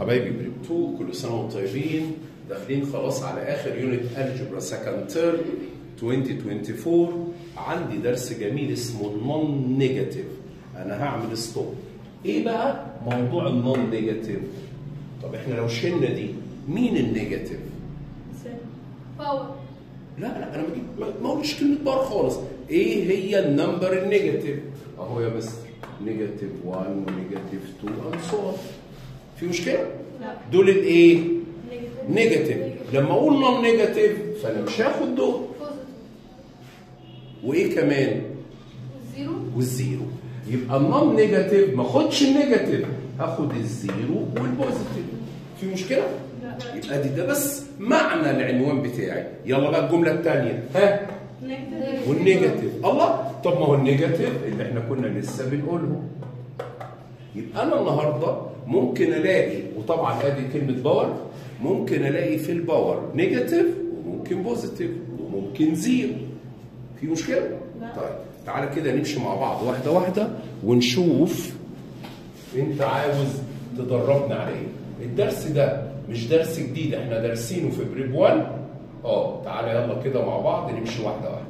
حبايبي بريب 2 كل سنه وانتم طيبين داخلين خلاص على اخر يونت الجبرا سكند تيرم 2024 عندي درس جميل اسمه النون نيجاتيف انا هعمل ستوب ايه بقى موضوع النون نيجاتيف طب احنا لو شلنا دي مين النيجاتيف باور لا لا انا بجيب ما- ما اقولش كلمه بار خالص ايه هي النمبر النيجاتيف اهو يا مستر نيجاتيف 1 ونيجاتيف 2 اند سو في مشكله لا دول الايه نيجاتيف نيجاتيف لما اقول نون نيجاتيف فانا مش هاخد دول بوزيتيف وايه كمان زيرو والزيرو يبقى النون نيجاتيف ما اخدش النيجاتيف هاخد الزيرو والبوزيتيف في مشكله لا يبقى دي ده بس معنى العنوان بتاعي يلا بقى الجمله الثانيه ها نيجاتيف والنيجاتيف الله طب ما هو النيجاتيف اللي احنا كنا لسه بنقوله يبقى انا النهارده ممكن الاقي وطبعا ادي كلمه باور ممكن الاقي في الباور نيجاتيف وممكن بوزيتيف وممكن زيرو في مشكله؟ لا. طيب تعالى كده نمشي مع بعض واحده واحده ونشوف انت عاوز تدربنا على ايه الدرس ده مش درس جديد احنا دارسينه في بريب 1 اه تعالى يلا كده مع بعض نمشي واحده واحده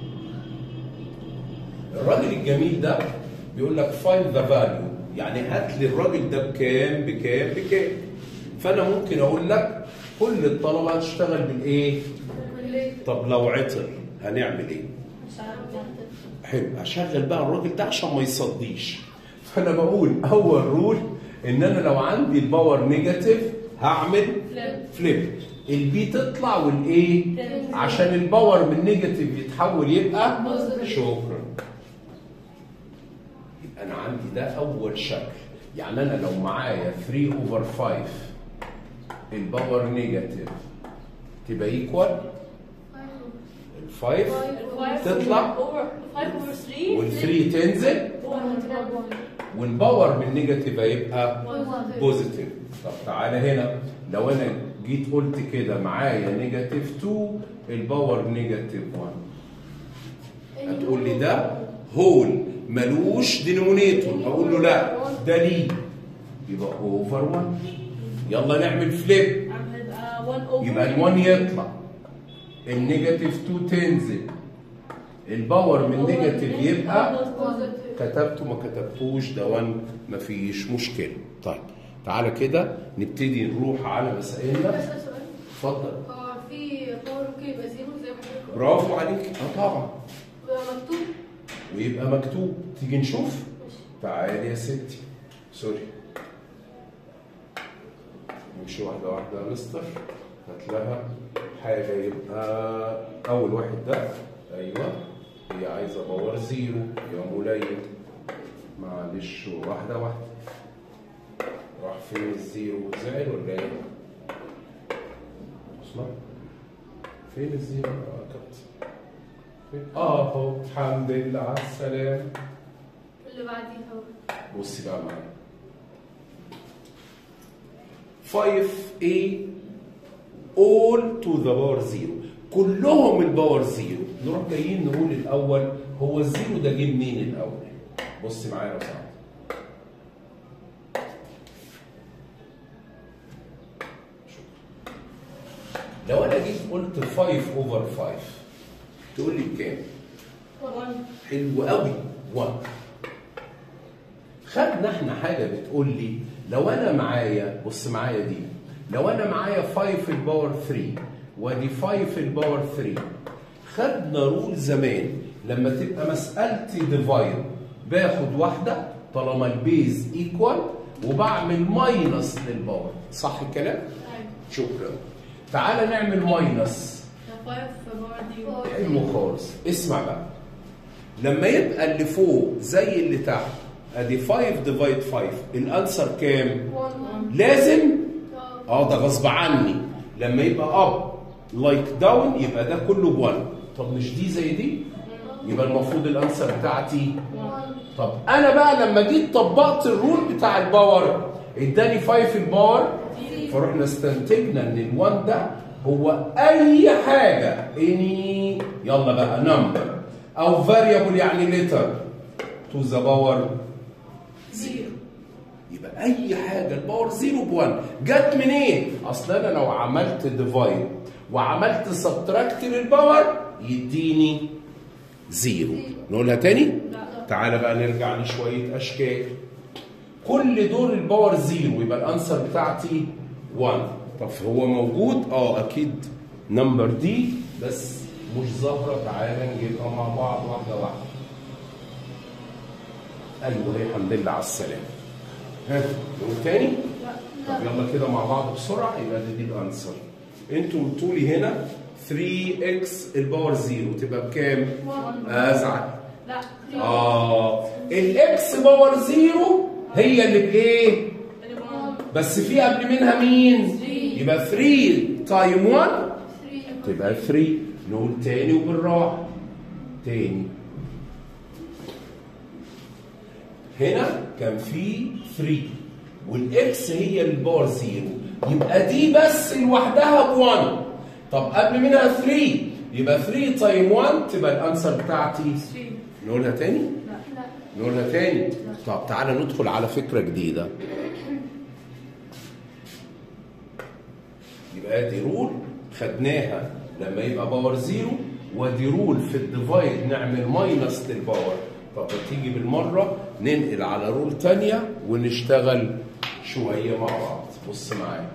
الراجل الجميل ده بيقول لك فايند ذا فاليو يعني هات لي الراجل ده بكام بكام بكام فانا ممكن اقول لك كل الطلبه هتشتغل بالايه طب لو عطل هنعمل ايه حلو هشغل بقى الراجل ده عشان ما يصديش فانا بقول اول رول ان انا لو عندي الباور نيجاتيف هعمل فليب. فليب البي تطلع والايه تنزل. عشان الباور من نيجاتيف يتحول يبقى بوزيتيف. شكرا يبقى انا عندي ده اول شكل يعني انا لو معايا 3 اوفر 5 الباور نيجاتيف تبقى ايكوال ال 5 تطلع اوفر 5 اوفر 3 وال 3 تنزل والباور من نيجاتيف هيبقى بوزيتيف طب تعالى هنا لو انا جيت قلت كده معايا نيجاتيف 2 الباور نيجاتيف 1 هتقول لي ده هول ملوش دينومينيتور اقول له لا ده ليه يبقى اوفر 1 يلا نعمل فليب هيبقى 1 اوفر يبقى ال1 يطلع النيجاتيف 2 تنزل الباور من نيجاتيف يبقى كتبته ما كتبتوش ده 1 مفيش مشكله طيب تعالى كده نبتدي نروح على مسائلنا بس سؤال اتفضل هو في باور ممكن يبقى زيرو زي ما حضرتك برافو عليك اه طبعا بيبقى مكتوب ويبقى مكتوب تيجي نشوف ماشي تعالي يا ستي سوري نمشي واحدة واحدة يا مستر هات لها حاجة يبقى أول واحد ده أيوه هي عايزة باور زيرو يا مليم معلش واحدة واحدة راح فين الزيرو زعل ولا ايه؟ اسمع فين الزيرو يا كابتن؟ فين؟ اه اهو الحمد لله على السلامة اللي بعديها هو بصي بقى معايا 5A all to the power 0 كلهم الباور زيرو نروح جايين نقول الاول هو الزيرو ده جه منين الاول بص معايا لو سمحت شكرا. لو انا جيت قلت 5 اوفر 5 تقول لي بكام 1 حلو قوي 1 خدنا احنا حاجه بتقول لي لو انا معايا بص معايا دي لو انا معايا 5 في الباور 3 وادي 5 في الباور 3 خدنا رول زمان لما تبقى مسالتي ديفايد باخد واحده طالما البيز ايكوال وبعمل ماينس للباور صح الكلام؟ ايوه شكرا تعالى نعمل ماينس ده 5 في باور دي حلو خالص اسمع بقى لما يبقى اللي فوق زي اللي تحت ادي 5 ديفايد 5 الانسر كام 1 لازم اه ده غصب عني لما يبقى اب لايك داون يبقى ده كله ب1 طب مش دي زي دي يبقى المفروض الانسر بتاعتي 1 طب انا بقى لما جيت طبقت الرول بتاع الباور اداني 5 الباور فرحنا استنتجنا ان ال1 ده هو اي حاجه اني يلا بقى نمبر او فاريبل يعني لتر تو ذا باور زيرو يبقى اي حاجه الباور زيرو بوان جت منين؟ اصل انا لو عملت ديفايد وعملت سبتراكت للباور يديني زيرو نقولها تاني؟ لا تعالى بقى نرجع لشويه اشكال كل دول الباور زيرو يبقى الانسر بتاعتي 1 طب هو موجود اه اكيد نمبر دي بس مش ظاهره تعالى نجيبها مع بعض واحده واحده ايوه هي الحمد لله على السلامه ها نقول تاني طب يلا كده مع بعض بسرعه يبقى دي, دي الانسر انتوا قلتوا لي هنا 3 اكس الباور زيرو تبقى بكام؟ ازعل لا اه الاكس باور زيرو هي اللي بايه؟ اللي بون بس في قبل منها مين؟ 3 يبقى 3 تايم 1 3 تبقى 3 نقول تاني وبالراحه تاني هنا كان في 3 والاكس هي الباور زيرو يبقى دي بس لوحدها ب 1 طب قبل منها 3 يبقى 3 تايم 1 تبقى الانسر بتاعتي 3 نقولها تاني لا لا نقولها تاني طب تعالى ندخل على فكرة جديدة يبقى دي رول خدناها لما يبقى باور زيرو ودي رول في الديفايد نعمل ماينس للباور طب تيجي بالمرة ننقل على رول تانية ونشتغل شوية مع بعض بص معايا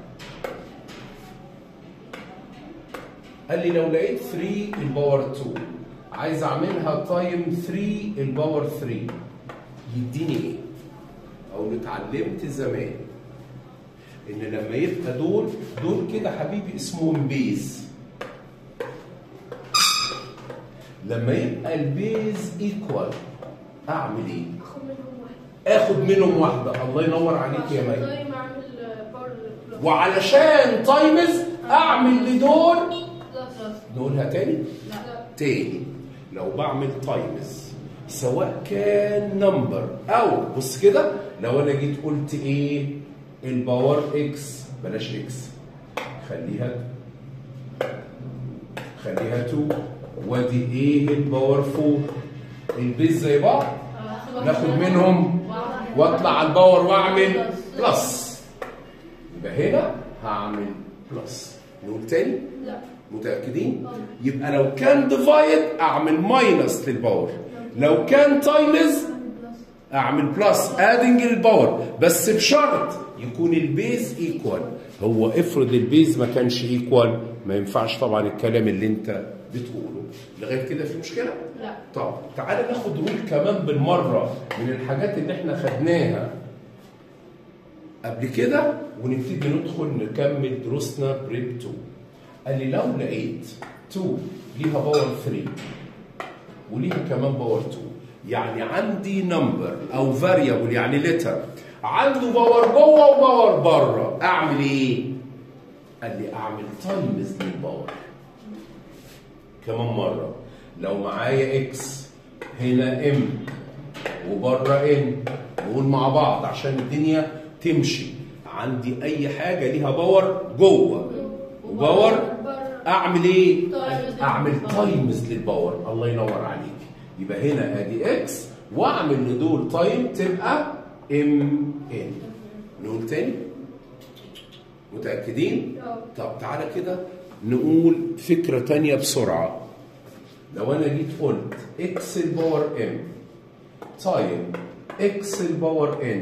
قال لي لو لقيت 3 الباور 2 عايز اعملها تايم 3 الباور 3 يديني ايه؟ او اتعلمت زمان ان لما يبقى دول دول كده حبيبي اسمهم بيز لما يبقى البيز ايكوال اعمل ايه؟ اخد منهم واحد اخد منهم واحده الله ينور عليك يا مي دايما اعمل باور بلس وعلشان تايمز اعمل لدول بلس نقولها تاني لا تاني لو بعمل تايمز سواء كان نمبر او بص كده لو انا جيت قلت ايه الباور اكس بلاش اكس خليها خليها 2 وادي ايه الباور 4 البيز زي بعض ناخد منهم واطلع على الباور واعمل بلس يبقى هنا هعمل بلس نقول تاني لا متأكدين؟ يبقى لو كان ديفايد أعمل ماينس للباور لو كان تايمز أعمل بلس ادنج للباور بس بشرط يكون البيز ايكوال هو افرض البيز ما كانش ايكوال ما ينفعش طبعا الكلام اللي انت بتقوله لغايه كده في مشكله؟ لا طب تعالى ناخد رول كمان بالمره من الحاجات اللي احنا خدناها قبل كده ونبتدي ندخل نكمل دروسنا بريب 2 قال لي لو لقيت 2 ليها باور 3 وليها كمان باور 2 يعني عندي نمبر او فاريبل يعني لتر عنده باور جوه وباور بره اعمل ايه؟ قال لي اعمل تايمز للباور كمان مره لو معايا اكس هنا ام وبره ان نقول مع بعض عشان الدنيا تمشي عندي اي حاجه ليها باور جوه وباور اعمل ايه تايمز اعمل للباور. تايمز للباور الله ينور عليك يبقى هنا ادي اكس واعمل لدول تايم تبقى ام ان نقول تاني متاكدين اه. طب تعالى كده نقول فكره تانية بسرعه لو انا جيت قلت اكس الباور ام تايم اكس الباور ان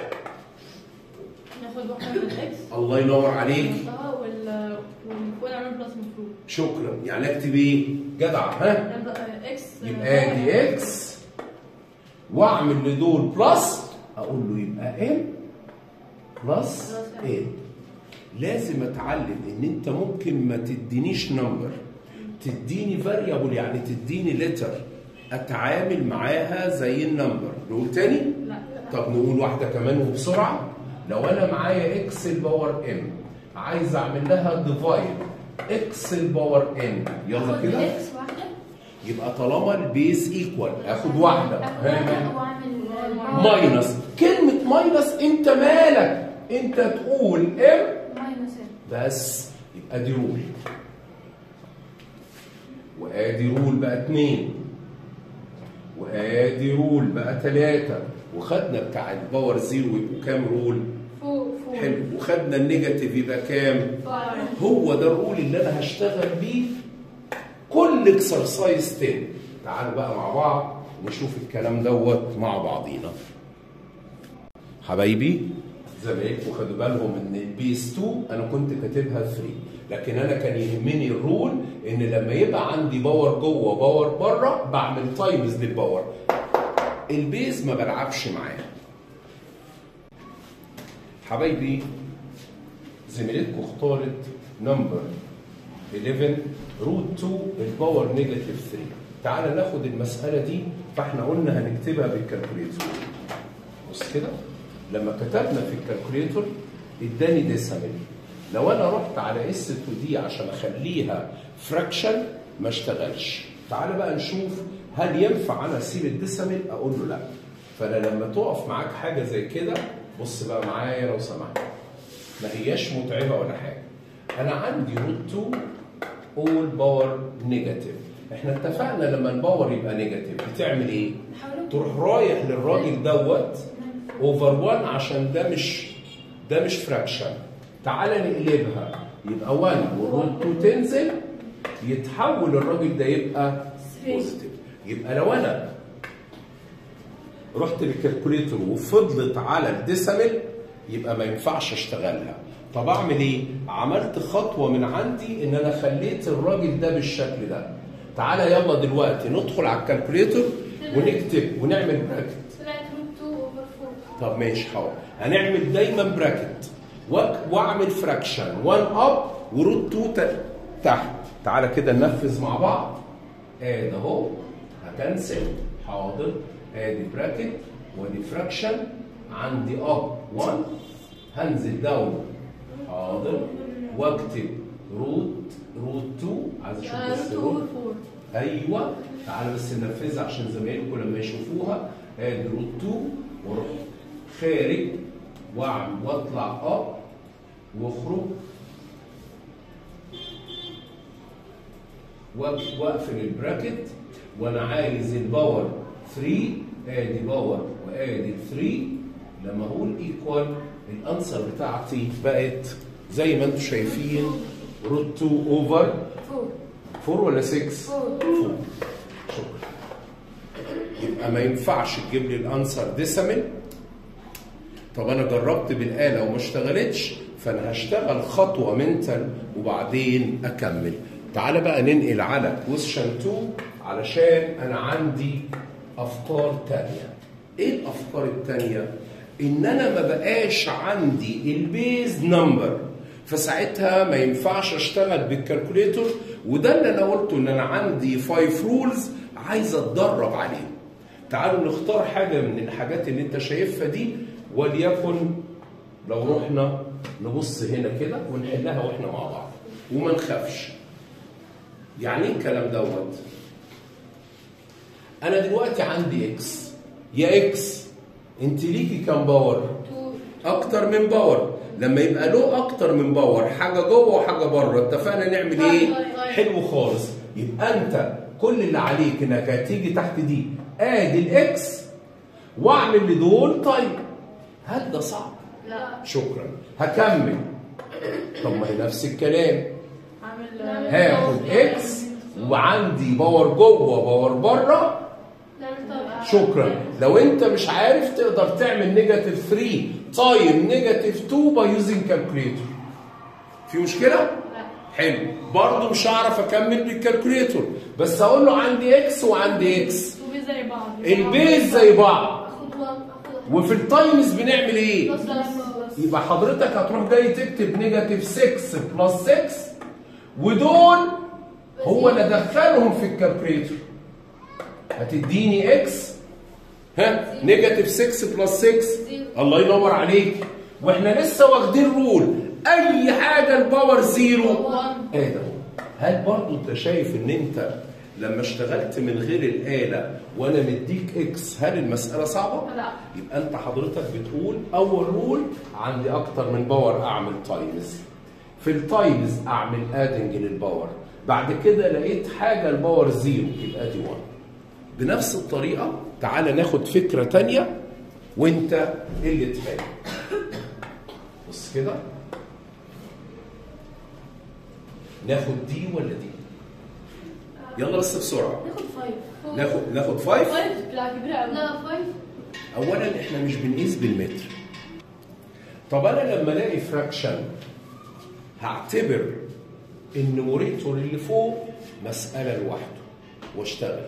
ناخد واحده من الاكس الله ينور عليك نحطها وال والفوق نعمل بلس المفروض شكرا يعني اكتب ايه جدع ها نبدا اكس يبقى دي اكس واعمل لدول بلس اقول له يبقى ام بلس ان لازم اتعلم ان انت ممكن ما تدينيش نمبر تديني فاريبل يعني تديني لتر اتعامل معاها زي النمبر نقول تاني لا طب نقول واحده كمان وبسرعه لو انا معايا اكس الباور ام عايز اعمل لها ديفايد اكس الباور ان يلا كده اكس واحده يبقى طالما البيس ايكوال اخد واحده اخد ها، واحده واعمل ماينس كلمه ماينس انت مالك انت تقول ام ماينس بس يبقى دي رول وادي رول بقى اتنين وادي رول بقى تلاتة وخدنا بتاع الباور زيرو يبقوا كام رول فور فور حلو وخدنا النيجاتيف يبقى كام فايف هو ده الرول اللي انا هشتغل بيه كل اكسرسايز تاني تعالوا بقى مع بعض نشوف الكلام دوت مع بعضينا حبايبي زمايلكم خدوا بالهم ان البيس 2 انا كنت كاتبها 3 لكن انا كان يهمني الرول ان لما يبقى عندي باور جوه وباور بره بعمل تايمز للباور البيز ما بلعبش معاه حبايبي زميلتكم اختارت نمبر 11 روت 2 الباور نيجاتيف 3 تعال ناخد المساله دي فاحنا قلنا هنكتبها بالكالكوليتور بص كده لما كتبنا في الكالكوليتور اداني ديسيمال لو انا رحت على اس 2 دي عشان اخليها فراكشن ما اشتغلش تعال بقى نشوف هل ينفع انا اسيب الديسيمال اقول له لا فانا لما تقف معاك حاجه زي كده بص بقى معايا لو سمحت ما هياش متعبه ولا حاجه انا عندي روت 2 اول باور نيجاتيف احنا اتفقنا لما الباور يبقى نيجاتيف بتعمل ايه تروح رايح للراجل دوت اوفر 1 عشان ده مش ده مش فراكشن تعالى نقلبها يبقى 1 والروت 2 تنزل يتحول الراجل ده يبقى بوزيتيف يبقى لو انا رحت للكالكوليتر وفضلت على الديسيمال يبقى ما ينفعش اشتغلها طب اعمل ايه عملت خطوه من عندي ان انا خليت الراجل ده بالشكل ده تعالى يلا دلوقتي ندخل على الكالكوليتر ونكتب ونعمل براكت طلعت روت 2 اوفر 4 طب ماشي حاضر هنعمل دايما براكت وأك- واعمل فراكشن 1 اب وروت 2 ت- تحت تعالى كده ننفذ مع بعض ادي اهو هكنسل حاضر ادي براكت وادي فراكشن عندي اب 1 هنزل داون حاضر واكتب روت روت 2 عايز اشوف روت بس 2 روت اوفر 4 ايوه تعالى بس ننفذها عشان زمايلكم لما يشوفوها ادي روت 2 واروح خارج واعمل واطلع اب واخرج وأق- واقفل البراكت وانا عايز الباور 3 ادي باور وادي 3 لما اقول ايكوال الانسر بتاعتي بقت زي ما انتم شايفين روت 2 اوفر 4 4 ولا 6 4 فوق شكرا يبقى ما ينفعش تجيب لي الانسر ديسيمال طب انا جربت بالاله وما اشتغلتش فانا هشتغل خطوه منتال وبعدين اكمل تعالى بقى ننقل على كويشن 2 علشان انا عندي افكار تانية ايه الافكار التانية ان انا ما بقاش عندي البيز نمبر فساعتها ما ينفعش اشتغل بالكالكوليتور وده اللي انا قلته ان انا عندي 5 رولز عايز اتدرب عليهم تعالوا نختار حاجه من الحاجات اللي انت شايفها دي وليكن لو رحنا نبص هنا كده ونحلها واحنا مع بعض وما نخافش يعني ايه الكلام دوت انا دلوقتي عندي اكس يا اكس انت ليكي كام باور 2 اكتر من باور لما يبقى له اكتر من باور حاجه جوه وحاجه بره اتفقنا نعمل ايه حلو خالص يبقى انت كل اللي عليك انك هتيجي تحت دي ادي الاكس واعمل لدول طيب هل ده صعب لا شكرا هكمل طب ما هي نفس الكلام عامل هاخد اكس وعندي باور جوه وباور بره شكرا لو انت مش عارف تقدر تعمل نيجاتيف 3 تايم نيجاتيف 2 باي يوزنج كالكوليتور في مشكله لا حلو برضه مش هعرف اكمل بالكالكوليتور بس اقول له عندي اكس وعندي اكس تو بيز زي بعض البيز زي بعض اخد 1 اخد وفي التايمز بنعمل ايه بلس بلس يبقى حضرتك هتروح جاي تكتب نيجاتيف 6 بلس 6 ودول هو اللي ادخلهم في الكالكوليتور هتديني اكس ها نيجاتيف 6 بلس 6 الله ينور عليك واحنا لسه واخدين رول اي حاجه الباور زيرو 1 ايه ده هل برضو انت شايف ان انت لما اشتغلت من غير الآلة وانا مديك اكس هل المسألة صعبة؟ لا. يبقى انت حضرتك بتقول اول رول عندي اكتر من باور اعمل تايمز في التايمز اعمل ادنج للباور بعد كده لقيت حاجة الباور زيرو يبقى دي 1 بنفس الطريقة تعالى ناخد فكرة تانية وانت اللي تحل بص كده ناخد دي ولا دي يلا بس بسرعه ناخد فايف ناخد ناخد فايف فايف لا كبيرة أوي لا فايف اولا احنا مش بنقيس بالمتر طب انا لما الاقي فراكشن هعتبر النوميريتور اللي فوق مساله لوحده واشتغل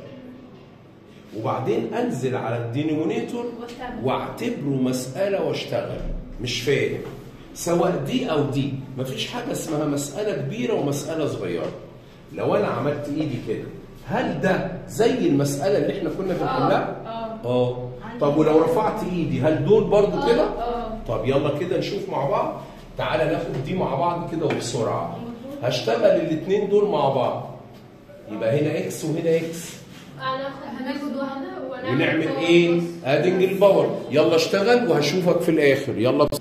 وبعدين انزل على الدينومينيتور واشتغل. واعتبره مساله واشتغل مش فاهم سواء دي او دي مفيش حاجه اسمها مساله كبيره ومساله صغيره لو انا عملت ايدي كده هل ده زي المساله اللي احنا كنا بنحلها اه اه طب ولو رفعت ايدي هل دول برضو آه، كده اه طب يلا كده نشوف مع بعض تعالى ناخد دي مع بعض كده وبسرعه هشتغل الاثنين دول مع بعض يبقى هنا اكس وهنا اكس هناخد هناخد واحدة ونعمل ايه ادنج الباور يلا اشتغل وهشوفك في الاخر يلا بس.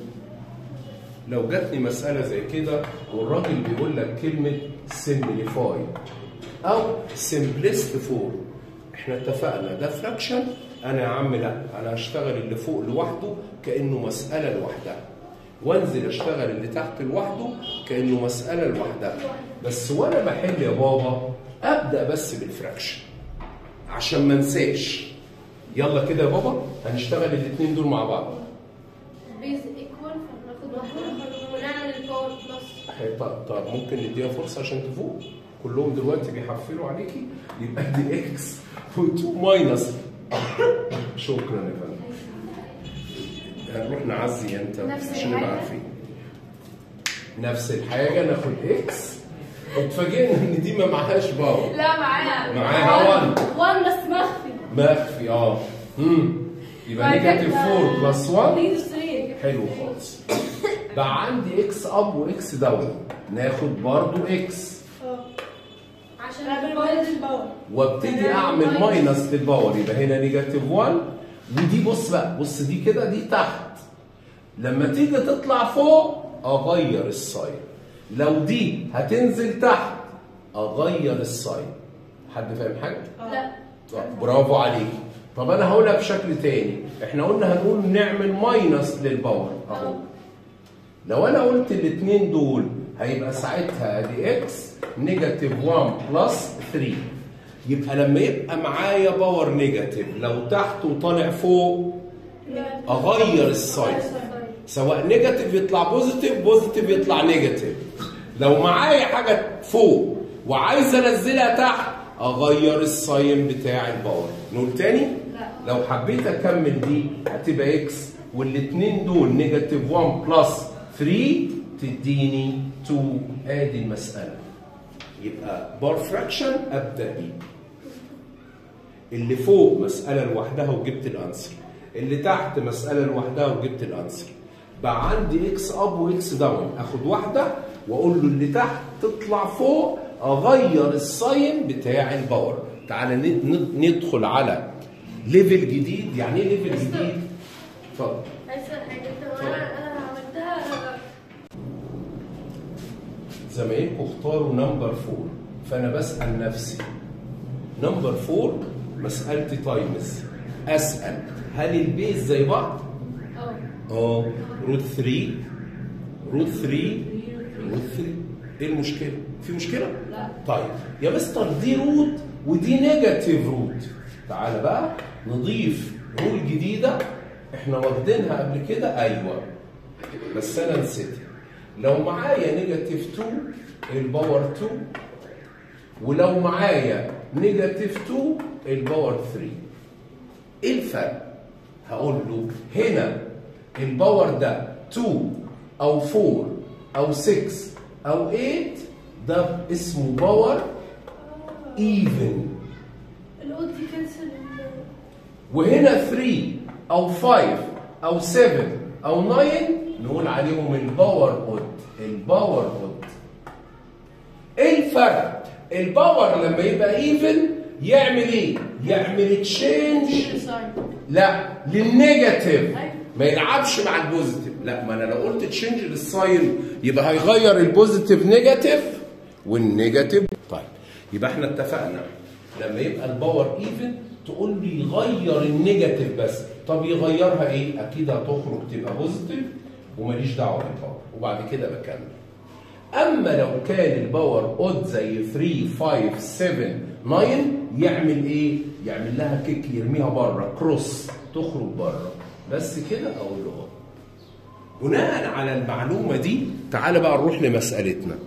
لو جاتني مساله زي كده والراجل بيقول لك كلمه سمبليفاي او سمبلست فور احنا اتفقنا ده فراكشن انا يا عم لا انا هشتغل اللي فوق لوحده كانه مساله لوحدها وانزل اشتغل اللي تحت لوحده كانه مساله لوحدها بس وانا بحل يا بابا ابدا بس بالفراكشن عشان ما انساش يلا كده يا بابا هنشتغل الاثنين دول مع بعض بيز ايكوال فناخد واحدة ونعمل الباور بلس طب, طب ممكن نديها فرصه عشان تفوق كلهم دلوقتي بيحفلوا عليكي يبقى دي اكس و2 ماينس شكرا يا فندم هنروح نعزي انت نفس عشان نبقى الحاجة؟ عارفين نفس الحاجه ناخد اكس اتفاجئنا ان دي ما معهاش باور لا معاها معاها one. وان بس مخفي مخفي اه امم يبقى نيجاتيف 4 بلس 1 نيجاتيف 3 حلو خالص بقى عندي اكس اب واكس داون ناخد برضو اكس عشان نعمل الباور وابتدي اعمل ماينس للباور يبقى هنا نيجاتيف 1 ودي بص بقى بص دي كده دي تحت لما تيجي تطلع فوق اغير الساين لو دي هتنزل تحت اغير الساين حد فاهم حاجه؟ لا طب برافو عليك طب انا هقولها بشكل تاني احنا قلنا هنقول نعمل ماينس للباور اهو لو انا قلت الاثنين دول هيبقى ساعتها ادي اكس نيجاتيف 1 بلس 3 يبقى لما يبقى معايا باور نيجاتيف لو تحت وطالع فوق اغير الساين سواء نيجاتيف يطلع بوزيتيف بوزيتيف يطلع نيجاتيف لو معايا حاجه فوق وعايز انزلها تحت اغير الساين بتاع الباور نقول تاني لا. لو حبيت اكمل دي هتبقى اكس والاثنين دول نيجاتيف 1 بلس 3 تديني 2 ادي المساله يبقى بار فراكشن ابدا بيه اللي فوق مساله لوحدها وجبت الانسر اللي تحت مساله لوحدها وجبت الانسر بقى عندي اكس اب واكس داون اخد واحده واقول له اللي تحت تطلع فوق اغير الساين بتاع الباور تعالى ند- ند- ندخل على ليفل جديد يعني ايه ليفل جديد اتفضل عايز حاجة طب انا انا عملتها زمايلكم اختاروا نمبر فور فانا بسال نفسي نمبر فور مسالتي تايمز اسال هل البيز زي بعض؟ اه اه روت 3 روت 3 روت 3 ايه المشكله؟ في مشكله؟ لا. طيب يا مستر دي روت ودي نيجاتيف روت تعالى بقى نضيف رول جديده احنا واخدينها قبل كده ايوه بس انا نسيتها لو معايا نيجاتيف 2 الباور 2 ولو معايا نيجاتيف 2 الباور 3 ايه الفرق؟ هقول له هنا الباور ده 2 او 4 او 6 او 8 ده اسمه باور ايفن الاود دي كنسل وهنا 3 او 5 او 7 او 9 نقول عليهم الباور اود الباور اود ايه الفرق الباور لما يبقى ايفن يعمل ايه يعمل تشينج لا للنيجاتيف ما يلعبش مع البوزيتيف لا ما انا لو قلت تشينج للساين يبقى هيغير البوزيتيف نيجاتيف والنيجاتيف طيب يبقى احنا اتفقنا لما يبقى الباور ايفن تقول لي غير النيجاتيف بس طب يغيرها ايه اكيد هتخرج تبقى بوزيتيف وماليش دعوه بالباور وبعد كده بكمل اما لو كان الباور اود زي 3 5 7 9 يعمل ايه يعمل لها كيك يرميها بره كروس تخرج بره بس كده اقول له اه بناء على المعلومه دي تعال بقى نروح لمسالتنا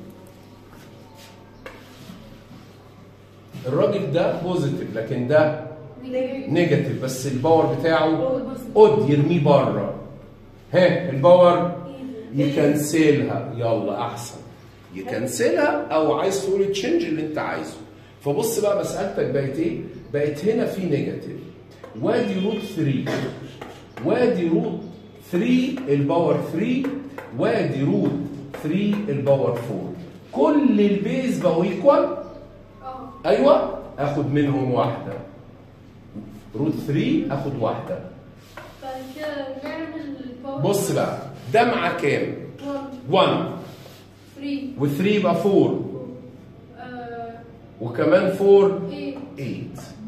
الراجل ده بوزيتيف لكن ده نيجاتيف بس الباور بتاعه اود يرميه بره ها الباور يكنسلها يلا احسن يكنسلها او عايز تقول تشينج اللي انت عايزه فبص بقى مسالتك بقت ايه بقت هنا في نيجاتيف وادي روت 3 وادي روت 3 الباور 3 وادي روت 3 الباور 4 كل البيز بقوا ايكوال اه ايوه اخد منهم واحده روت 3 اخد واحده بعد كده نعمل الباور بص بقى ده مع كام 1 1 3 و3 يبقى 4 آه وكمان 4 8 8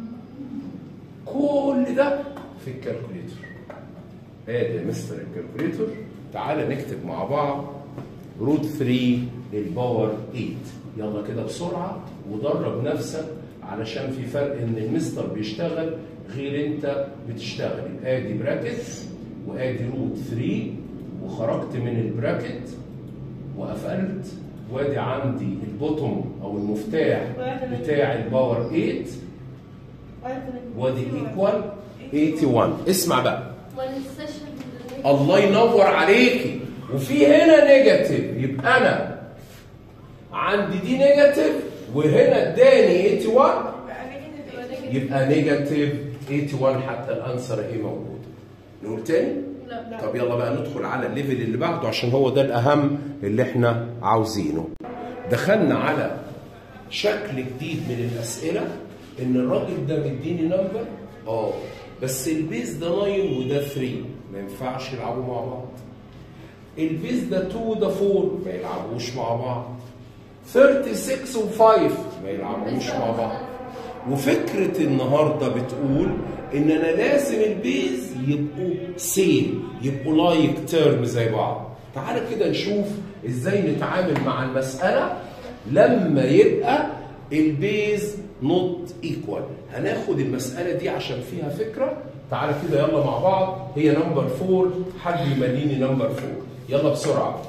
كل ده في الكالكوليتر ادي يا مستر الكالكوليتر تعالى نكتب مع بعض روت 3 للباور 8 يلا كده بسرعه ودرب نفسك علشان في فرق ان المستر بيشتغل غير انت بتشتغل يبقى ادي براكت وادي روت 3 وخرجت من البراكت وقفلت وادي عندي البوتوم او المفتاح بتاع الباور 8 وادي ايكوال 81 اسمع بقى ما ننساش ال- الله ينور عليكي وفي هنا نيجاتيف يبقى انا عندي دي نيجاتيف وهنا اداني 81 يبقى نيجاتيف 81 حتى الانسر اهي موجوده نقول تاني لا طب يلا بقى ندخل على الليفل اللي بعده عشان هو ده الاهم اللي احنا عاوزينه دخلنا على شكل جديد من الاسئله ان الراجل ده مديني نمبر اه بس البيز ده 9 وده 3 ما ينفعش يلعبوا مع بعض البيز ده 2 وده 4 ما يلعبوش مع بعض 36 و5 ما يلعبوش مع بعض وفكرة النهاردة بتقول إن أنا لازم البيز يبقوا سيم يبقوا لايك تيرم زي بعض تعالى كده نشوف إزاي نتعامل مع المسألة لما يبقى البيز نوت ايكوال هناخد المسألة دي عشان فيها فكرة تعالى كده يلا مع بعض هي نمبر 4 حد يمليني نمبر 4 يلا بسرعة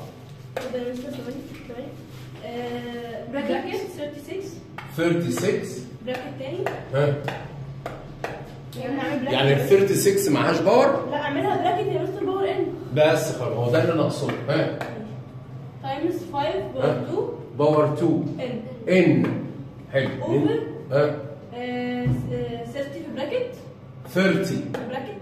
براكت 36 36 براكت تاني ها يعني نعمل براكت يعني ال 36 معهاش باور لا اعملها براكت يا مستر باور ان بس خلاص هو ده اللي انا اقصده ها تايمز 5 باور ها 2 باور 2 ان ان حلو Over. ها آه، س- آه، 30 في براكت 30 في براكت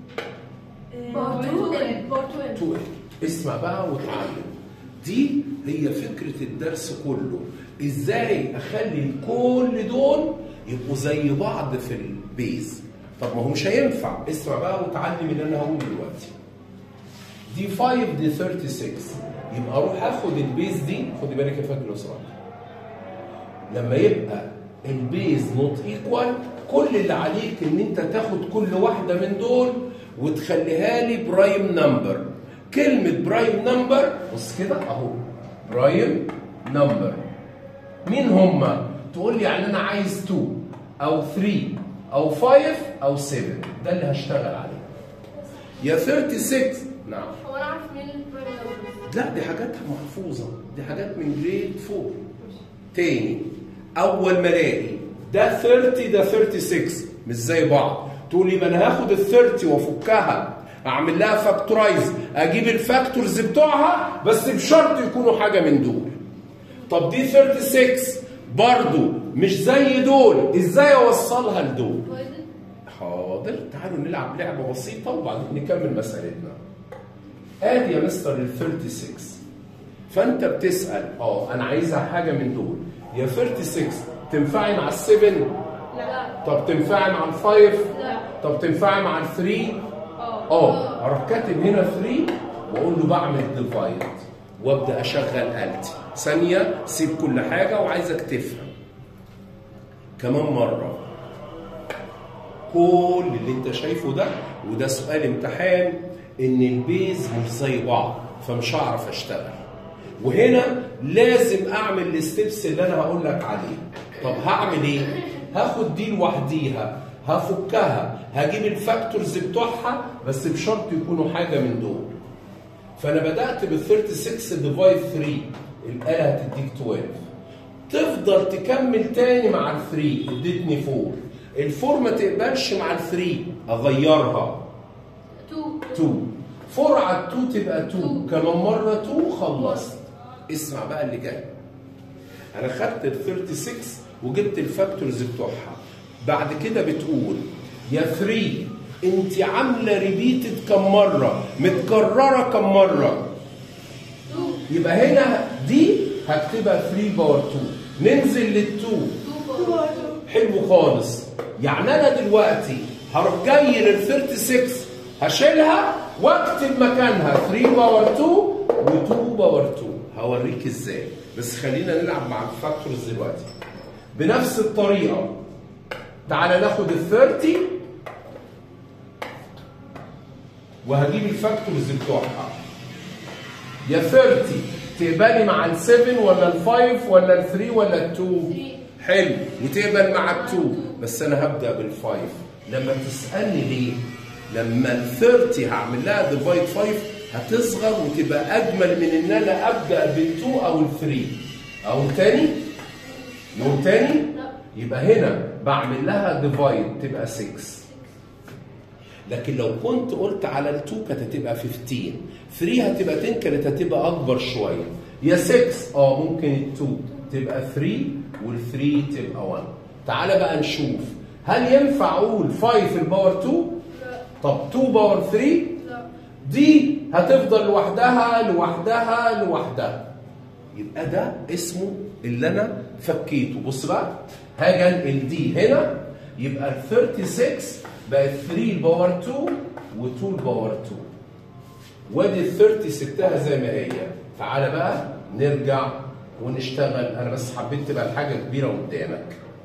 آه، باور 2 باور 2 2 اسمع بقى وتعلم دي هي فكرة الدرس كله ازاي اخلي كل دول يبقوا زي بعض في البيز طب ما هو مش هينفع اسمع بقى وتعلم اللي انا هقوله دلوقتي دي 5 دي 36 يبقى اروح اخد البيز دي خدي بالك يا فندم لو سمحت لما يبقى البيز نوت ايكوال كل اللي عليك ان انت تاخد كل واحده من دول وتخليها لي برايم نمبر كلمه برايم نمبر بص كده اهو برايم نمبر مين هما تقول لي يعني انا عايز 2 او 3 او 5 او 7 ده اللي هشتغل عليه يا 36 نعم هو انا عارف مين البرايم نمبر لا دي حاجات محفوظة دي حاجات من جريد 4 تاني أول ما ألاقي ده 30 ده 36 مش زي بعض تقول لي ما أنا هاخد ال 30 وأفكها أعمل لها فاكتورايز أجيب الفاكتورز بتوعها بس بشرط يكونوا حاجة من دول طب دي 36 برضو مش زي دول إزاي أوصلها لدول وايد حاضر تعالوا نلعب لعبة بسيطة وبعدين نكمل مسألتنا. ادي يا مستر ال 36 فانت بتسأل اه انا عايزها حاجة من دول يا 36 تنفعي مع ال 7 لا طب تنفعي مع ال 5 لا طب تنفعي مع ال 3 اه اه اروح كاتب هنا 3 واقول له بعمل ديفايد وابدا اشغل آلتي ثانية سيب كل حاجة وعايزك تفهم كمان مرة كل اللي انت شايفه ده وده سؤال امتحان ان البيز مش زي بعض فمش هعرف اشتغل وهنا لازم اعمل الستبس اللي انا هقول لك عليه طب هعمل ايه هاخد دي لوحديها هفكها هجيب الفاكتورز بتوعها بس بشرط يكونوا حاجه من دول فانا بدات بال 36 ديفايد 3 الاله هتديك 12 تفضل تكمل تاني مع ال 3 ادتني 4 الفور ما تقبلش مع ال 3 اغيرها 2 2 4 على 2 تبقى 2 كمان مره 2 خلصت اسمع بقى اللي جاي انا خدت ال 36 وجبت الفاكتورز بتوعها بعد كده بتقول يا 3 انت عامله ريبيتد كم مره متكرره كم مره 2 يبقى هنا دي هكتبها 3 باور 2 ننزل لل 2 2 باور حلو خالص يعني انا دلوقتي هروح جاي لل 36 هشيلها واكتب مكانها 3 باور 2 و2 باور 2 هوريك ازاي بس خلينا نلعب مع الفاكتورز دلوقتي بنفس الطريقه تعالى ناخد ال 30 وهجيب الفاكتورز بتوعها يا 30 تقبلي مع ال 7 ولا ال 5 ولا ال 3 ولا ال 2 حلو وتقبل مع ال 2 بس انا هبدا بال 5 لما تسالني ليه لما ال 30 هعمل لها ديفايد 5 هتصغر وتبقى اجمل من ان انا ابدا بال 2 او ال 3 او تاني يوم تاني لا يبقى هنا بعمل لها ديفايد تبقى 6 لكن لو كنت قلت على ال2 كانت هتبقى 15 3 هتبقى 10 كانت هتبقى اكبر شويه يا 6 اه ممكن ال2 تبقى 3 وال3 تبقى 1 تعالى بقى نشوف هل ينفع اقول 5 الباور 2 لا طب 2 باور 3 لا دي هتفضل لوحدها لوحدها لوحدها يبقى ده اسمه اللي انا فكيته بص بقى هاجي انقل دي هنا يبقى ال 36 بقت 3 باور 2 و2 باور 2 وادي ال 30 سبتها زي ما هي تعالى بقى نرجع ونشتغل انا بس حبيت تبقى الحاجه كبيره قدامك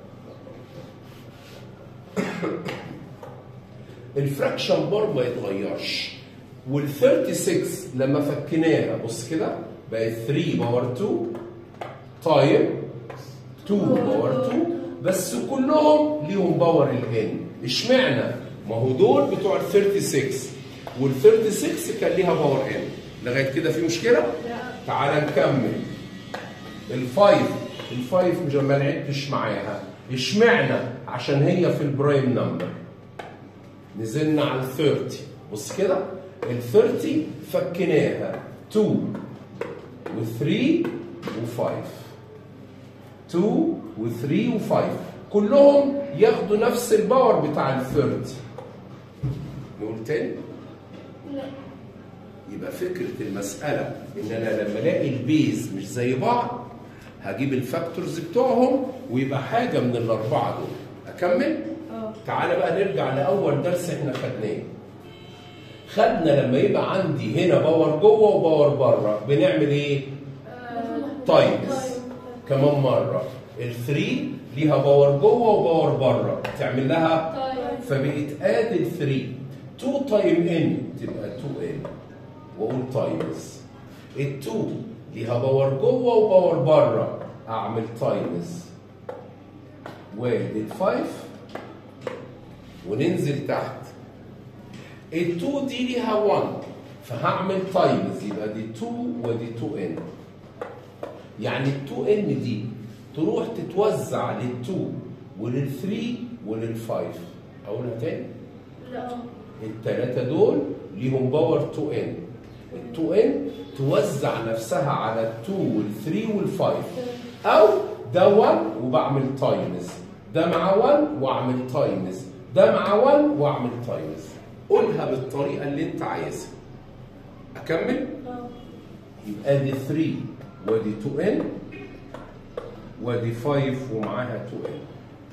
الفراكشن بار ما يتغيرش وال 36 لما فكيناها بص كده بقت 3 باور 2 تايم 2 باور 2 بس كلهم ليهم باور الان اشمعنى؟ ما هو دول بتوع ال 36 وال 36 كان ليها باور ان لغايه كده في مشكله؟ لا تعال نكمل الفايف الفايف مش ما لعبتش معاها اشمعنى عشان هي في البرايم نمبر نزلنا على ال 30 بص كده ال 30 فكيناها 2 و3 و5 2 و3 و5 كلهم ياخدوا نفس الباور بتاع ال 30 نقول تاني لا يبقى فكرة المسألة إن أنا لما ألاقي البيز مش زي بعض هجيب الفاكتورز بتوعهم ويبقى حاجة من الأربعة دول أكمل؟ اه تعالى بقى نرجع لأول درس إحنا خدناه خدنا لما يبقى عندي هنا باور جوه وباور بره بنعمل إيه؟ تايمز كمان مرة الثري ليها باور جوه وباور بره تعمل لها طيب فبقت اد ال 3 2 تايم ان تبقى 2 ان واقول تايمز ال 2 ليها باور جوه وباور بره اعمل تايمز وادي ال 5 وننزل تحت ال 2 دي ليها 1 فهعمل تايمز يبقى دي 2 ودي 2 ان يعني ال 2 ان دي تروح تتوزع لل 2 ولل 3 ولل 5 اقولها تاني لا الثلاثه دول ليهم باور 2 ان ال 2 ان توزع نفسها على ال 2 وال 3 وال 5 او ده 1 وبعمل تايمز ده مع 1 واعمل تايمز ده مع 1 واعمل تايمز قولها بالطريقه اللي انت عايزها اكمل اه يبقى دي 3 ودي 2 ان ودي 5 ومعاها 2 ان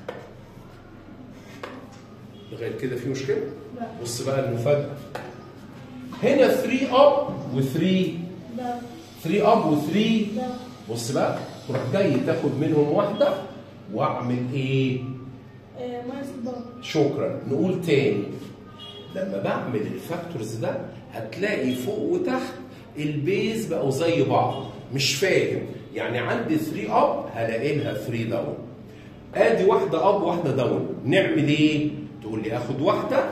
لغايه كده في مشكله؟ لا بص بقى المفاجاه هنا 3 اب و3 ده 3 اب و3 ده بص بقى تروح جاي تاخد منهم واحده واعمل ايه؟ آه، ماينس الباور شكرا نقول تاني لما بعمل الفاكتورز ده هتلاقي فوق وتحت البيز بقوا زي بعض مش فاهم يعني عندي 3 اب هلاقي لها 3 داون ادي واحده اب واحده داون نعمل ايه تقول لي اخد واحده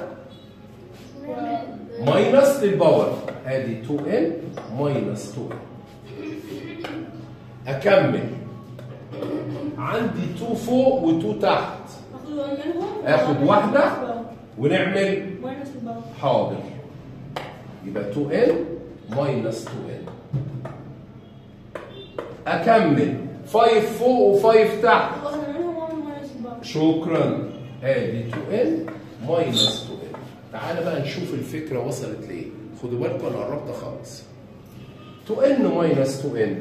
ماينس للباور ادي 2 ان ماينس 2 ان اكمل عندي 2 فوق و2 تحت اخد منهم آخد واحدة. ونعمل ماينس الباور حاضر يبقى 2n ماينس 2n اكمل 5 فوق و5 تحت واحدة منهم واعمل ماينس الباور شكرا ادي 2n ماينس 2n تعالى بقى نشوف الفكره وصلت لايه خدوا بالكم انا قربت اخلص 2n ماينس 2n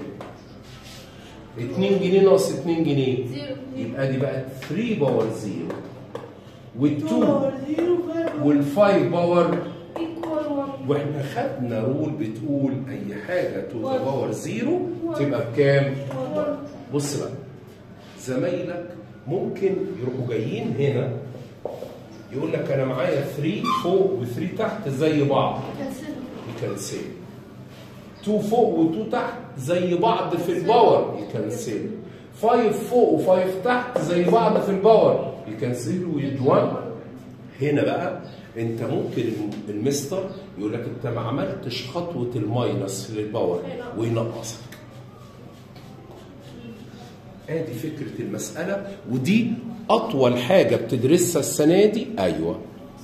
2 جنيه ناقص 2 جنيه زيرو يبقى دي بقت 3 باور 0 وال2 باور زيرو فايف وال5 باور ايكوال 1 واحنا خدنا رول بتقول اي حاجه تو ذا باور زيرو تبقى بكام؟ بص بقى زمايلك ممكن يروحوا جايين هنا يقول لك انا معايا 3 فوق و3 تحت زي بعض كنسل يكنسل 2 فوق و2 تحت زي بعض في الباور يكنسل 5 فوق و5 تحت زي بعض في الباور يكنسلوا ويدوا 1 هنا بقى انت ممكن المستر يقول لك انت ما عملتش خطوه الماينس للباور وينقصك ادي فكره المساله ودي اطول حاجه بتدرسها السنه دي ايوه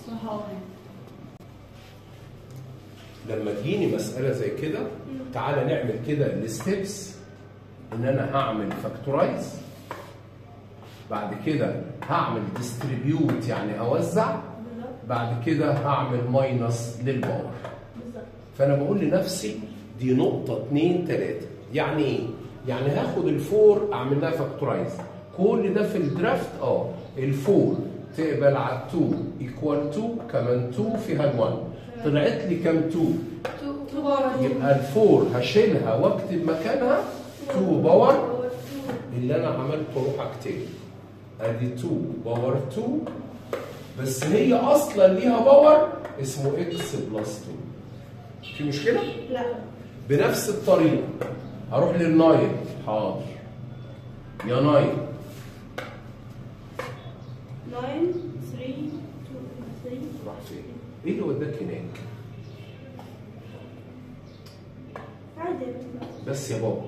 لما تجيني مساله زي كده تعالى نعمل كده الستبس ان انا هعمل فاكتورايز بعد كده هعمل ديستريبيوت يعني اوزع بعد كده هعمل ماينس للباور بالظبط فانا بقول لنفسي دي نقطة اتنين تلاتة يعني ايه؟ يعني هاخد الفور اعمل لها فاكتورايز كل ده في الدرافت اه الفور تقبل على 2 ايكوال 2 كمان 2 فيها ال 1 طلعت لي كام 2 2 باور يبقى الفور هشيلها واكتب مكانها 2 باور اللي انا عملته اروح اكتبه ادي 2 باور 2 بس هي اصلا ليها باور اسمه اكس بلس 2 في مشكله؟ لا بنفس الطريقه هروح للناين حاضر يا ناين 9 3 2 3 راح فين؟ ايه اللي وداك هناك؟ عادي بس يا بابا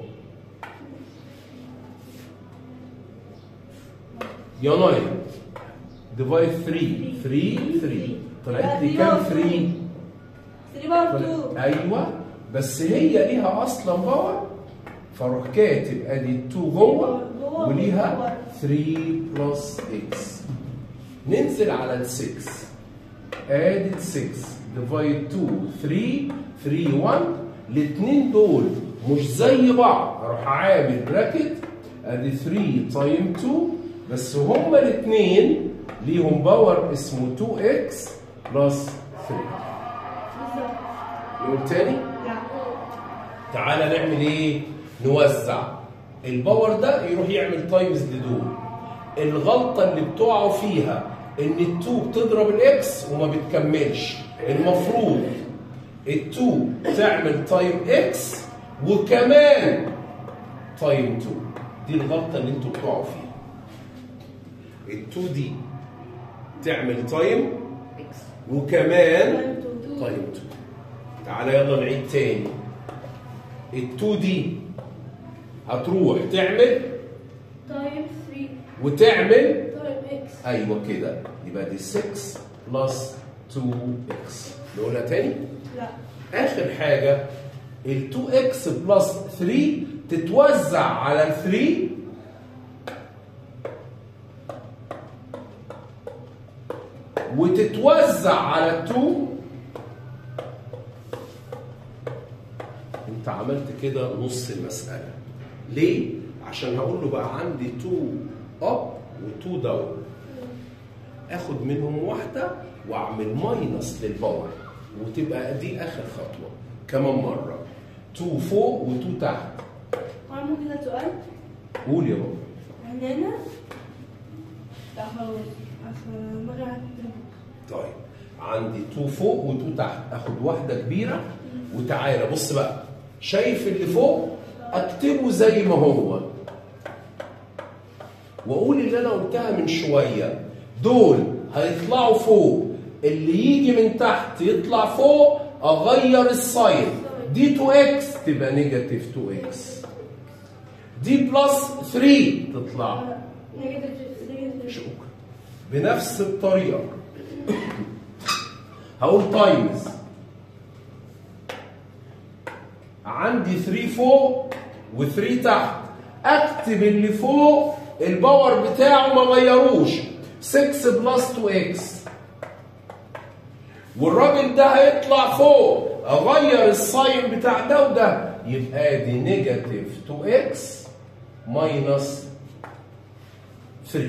يا ناين ديفايد 3 3 3 طلعت لي كام 3؟ 3 باور 2 ايوه بس هي ليها اصلا باور فاروح كاتب ادي 2 جوه وليها 3 بلس اكس ننزل على ال 6 ادي 6 ديفايد 2 3 3 1 الاثنين دول مش زي بعض اروح عامل براكت ادي 3 تايم 2 بس هما الاثنين ليهم باور اسمه 2 اكس بلس 3 بالظبط نقول تاني لا تعالى نعمل ايه نوزع الباور ده يروح يعمل تايمز لدول الغلطه اللي بتقعوا فيها ان التو بتضرب الاكس وما بتكملش المفروض التو تعمل تايم اكس وكمان تايم 2 دي الغلطه اللي انتوا بتقعوا فيها التو دي تعمل تايم اكس وكمان 2 طيب تعالى يلا نعيد تاني التو دي هتروح تعمل تايم 3 وتعمل تايم اكس ايوه كده يبقى دي 6 بلس 2 اكس نقولها تاني لا اخر حاجه ال 2 اكس بلس 3 تتوزع على ال 3 وتتوزع على ال 2 انت عملت كده نص المساله ليه عشان هقول له بقى عندي 2 اب و2 داون اخد منهم واحده واعمل ماينس للباور وتبقى دي اخر خطوه كمان مره 2 فوق و2 تحت انا ممكن ده سؤال قول يا بابا احنا هنا لا خلاص أصلا ما قاعد طيب عندي 2 فوق و2 تحت اخد واحده كبيره وتعالى بص بقى شايف اللي فوق اكتبه زي ما هو واقول اللي انا قلتها من شويه دول هيطلعوا فوق اللي يجي من تحت يطلع فوق اغير الساين دي 2 اكس تبقى نيجاتيف 2 اكس دي بلس 3 تطلع نيجاتيف نيجاتيف شكرا بنفس الطريقة هقول تايمز عندي 3 فوق و3 تحت اكتب اللي فوق الباور بتاعه ما غيروش 6 بلس 2 اكس والراجل ده هيطلع فوق اغير الساين بتاع ده وده يبقى دي نيجاتيف 2 اكس ماينس 3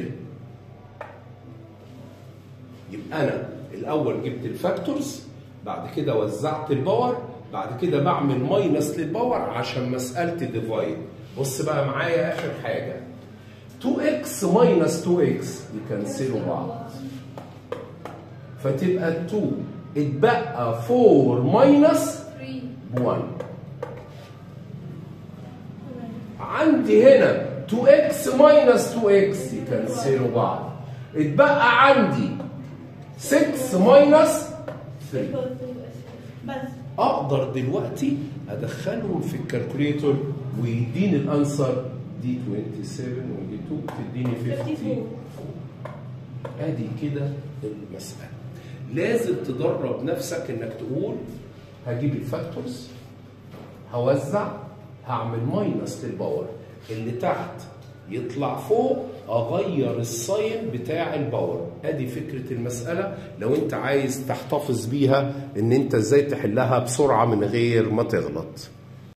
يبقى انا الاول جبت الفاكتورز بعد كده وزعت الباور بعد كده بعمل ماينس للباور عشان مساله ديفايد بص بقى معايا اخر حاجه 2x ماينس 2x يكنسلوا بعض فتبقى 2 اتبقى 4 ماينس 3 1 عندي هنا 2x ماينس 2x يكنسلوا بعض اتبقى عندي 6 ماينس 3 بس اقدر دلوقتي ادخلهم في الكالكوليتور ويديني الانسر دي 27 ودي 2 تديني 54 ادي كده المساله لازم تدرب نفسك انك تقول هجيب الفاكتورز هوزع هعمل ماينس للباور اللي تحت يطلع فوق اغير الساين بتاع الباور ادي فكره المساله لو انت عايز تحتفظ بيها ان انت ازاي تحلها بسرعه من غير ما تغلط